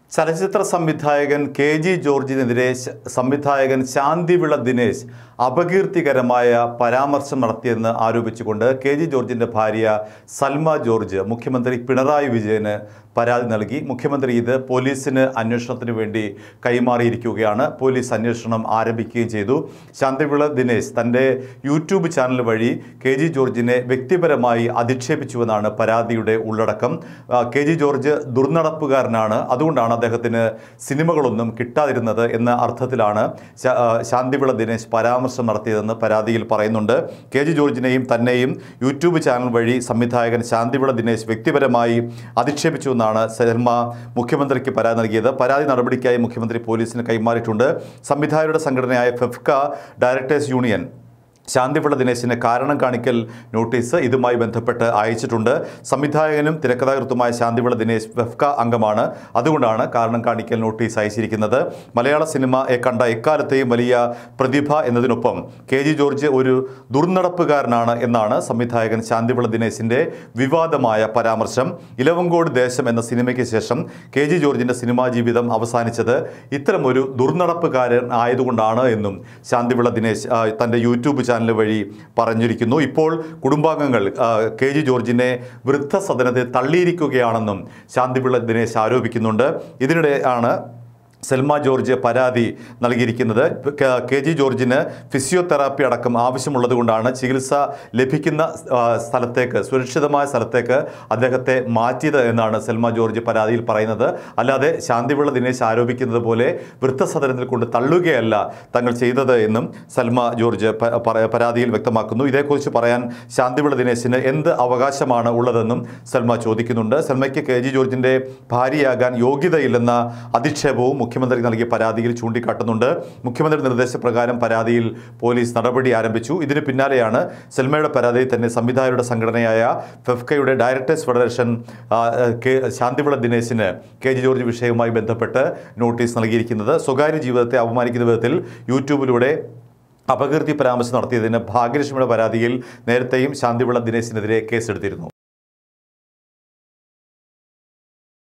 ചലച്ചിത്ര സംവിധായകൻ K G ജോർജിനെതിരെ ശ- സംവിധായകൻ ശാന്തിവിള ദിനേശ് അപകീർത്തികരമായ പരാമർശം നടത്തിയെന്ന് ആരോപിച്ചുകൊണ്ട് കെ ജി ജോർജിൻ്റെ ഭാര്യ സൽമ ജോർജ് മുഖ്യമന്ത്രി പിണറായി വിജയന് പരാതി നൽകി മുഖ്യമന്ത്രി ഇത് പോലീസിന് അന്വേഷണത്തിന് വേണ്ടി കൈമാറിയിരിക്കുകയാണ് പോലീസ് അന്വേഷണം ആരംഭിക്കുകയും ചെയ്തു ശാന്തിവിള ദിനേശ് തൻ്റെ യൂട്യൂബ് ചാനൽ വഴി കെ ജി ജോർജിനെ വ്യക്തിപരമായി അധിക്ഷേപിച്ചുവെന്നാണ് പരാതിയുടെ ഉള്ളടക്കം ആ, കെ ജി ജോർജ് ദുർനടപ്പുകാരനാണ് അതുകൊണ്ടാണ് അദ്ദേഹത്തിന് സിനിമകളൊന്നും കിട്ടാതിരുന്നത് എന്ന അർത്ഥത്തിലാണ് ശാ- ആ, ശാന്തിവിള ദിനേശ് പരാമർശം നടത്തിയതെന്ന് പരാതിയിൽ പറയുന്നുണ്ട് കെ ജി ജോർജിനെയും തന്നെയും യൂട്യൂബ് ചാനൽ വഴി സംവിധായകൻ ശാന്തിവിള ദിനേശ് വ്യക്തിപരമായി അധിക്ഷേപിച്ചുവെന്നാണ് സൽമ മുഖ്യമന്ത്രിക്ക് പരാതി നൽകിയത് പരാതി നടപടിക്കായി മുഖ്യമന്ത്രി പോലീസിന് കൈമാറിയിട്ടുണ്ട് സംവിധായകരുടെ സംഘടനയായ ഫെഫ്ക ഡയറക്ടേഴ്സ് യൂണിയൻ ശാന്തിപിള്ള ദിനേശിന് കാരണം കാണിക്കൽ നോട്ടീസ് ഇതുമായി ബന്ധപ്പെട്ട് അയച്ചിട്ടുണ്ട് സംവിധായകനും തിരക്കഥാകൃത്തുമായ ശാന്തിപിള്ള ദിനേശ് വെഫ്ക അംഗമാണ് അതുകൊണ്ടാണ് കാരണം കാണിക്കൽ നോട്ടീസ് അയച്ചിരിക്കുന്നത് മലയാള സിനിമയെ കണ്ട എക്കാലത്തെയും വലിയ പ്രതിഭ എന്നതിനൊപ്പം കെ ജി ജോർജ് ഒരു ദുർനടപ്പുകാരനാണ് എന്നാണ് സംവിധായകൻ ശാന്തിപിള്ള ദിനേശിൻ്റെ വിവാദമായ പരാമർശം ഇലവങ്കോട് ദേശം എന്ന സിനിമയ്ക്ക് ശേഷം കെ ജി ജോർജിൻ്റെ സിനിമാ ജീവിതം അവസാനിച്ചത് ഇത്തരമൊരു ദുർനടപ്പുകാരൻ ആയതുകൊണ്ടാണ് എന്നും ശാന്തിവിള ദിനേശ് ആ, തൻ്റെ യൂട്യൂബ് ചാനൽ വഴി പറഞ്ഞിരിക്കുന്നു ഇപ്പോൾ കുടുംബാംഗങ്ങൾ ആ, കെ ജി ജോർജിനെ വൃദ്ധസദനത്തെ തള്ളിയിരിക്കുകയാണെന്നും ശാന്തിവിള ദിനേശ് ആരോപിക്കുന്നുണ്ട് ഇതിനിടെ ആണ് സെൽമ ജോർജ് പരാതി നൽകിയിരിക്കുന്നത് കെ- കെ ജി ജോർജിന് ഫിസിയോതെറാപ്പി അടക്കം ആവശ്യമുള്ളത് കൊണ്ടാണ് ചികിത്സ ലഭിക്കുന്ന ആ, സ്ഥലത്തേക്ക് സുരക്ഷിതമായ സ്ഥലത്തേക്ക് അദ്ദേഹത്തെ മാറ്റിയത് എന്നാണ് സെൽമ ജോർജ് പരാതിയിൽ പറയുന്നത് അല്ലാതെ ശാന്തിവിള ദിനേശ് ആരോപിക്കുന്നത് പോലെ വൃദ്ധസദനത്തിൽ കൊണ്ട് തള്ളുകയല്ല തങ്ങൾ ചെയ്തത് എന്നും സൽമ ജോർജ് പ- പറ- പരാതിയിൽ വ്യക്തമാക്കുന്നു ഇതേക്കുറിച്ച് പറയാൻ ശാന്തിവിള ദിനേശിന് എന്ത് അവകാശമാണ് ഉള്ളതെന്നും സൽമ ചോദിക്കുന്നുണ്ട് സൽമയ്ക്ക് കെ ജി ജോർജിൻ്റെ ഭാര്യയാകാൻ യോഗ്യതയില്ലെന്ന അധിക്ഷേപവും മുഖ്യമന്ത്രി നൽകിയ പരാതിയിൽ ചൂണ്ടിക്കാട്ടുന്നുണ്ട് മുഖ്യമന്ത്രി നിർദ്ദേശപ്രകാരം പരാതിയിൽ പോലീസ് നടപടി ആരംഭിച്ചു ഇതിന് പിന്നാലെയാണ് സൽമയുടെ പരാതിയിൽ തന്നെ സംവിധായകരുടെ സംഘടനയായ ഫെഫ്കയുടെ ഡയറക്ടേഴ്സ് ഫെഡറേഷൻ ആ, കെ ശാന്തിവിള ദിനേശിന് കെ ജി ജോർജ് വിഷയവുമായി ബന്ധപ്പെട്ട് നോട്ടീസ് നൽകിയിരിക്കുന്നത് സ്വകാര്യ ജീവിതത്തെ അപമാനിക്കുന്ന വിധത്തിൽ യൂട്യൂബിലൂടെ അപകീർത്തി പരാമർശം നടത്തിയതിന് ഭാഗ്യലക്ഷ്മിയുടെ പരാതിയിൽ നേരത്തെയും ശാന്തിവിള ദിനേശിനെതിരെ കേസെടുത്തിരുന്നു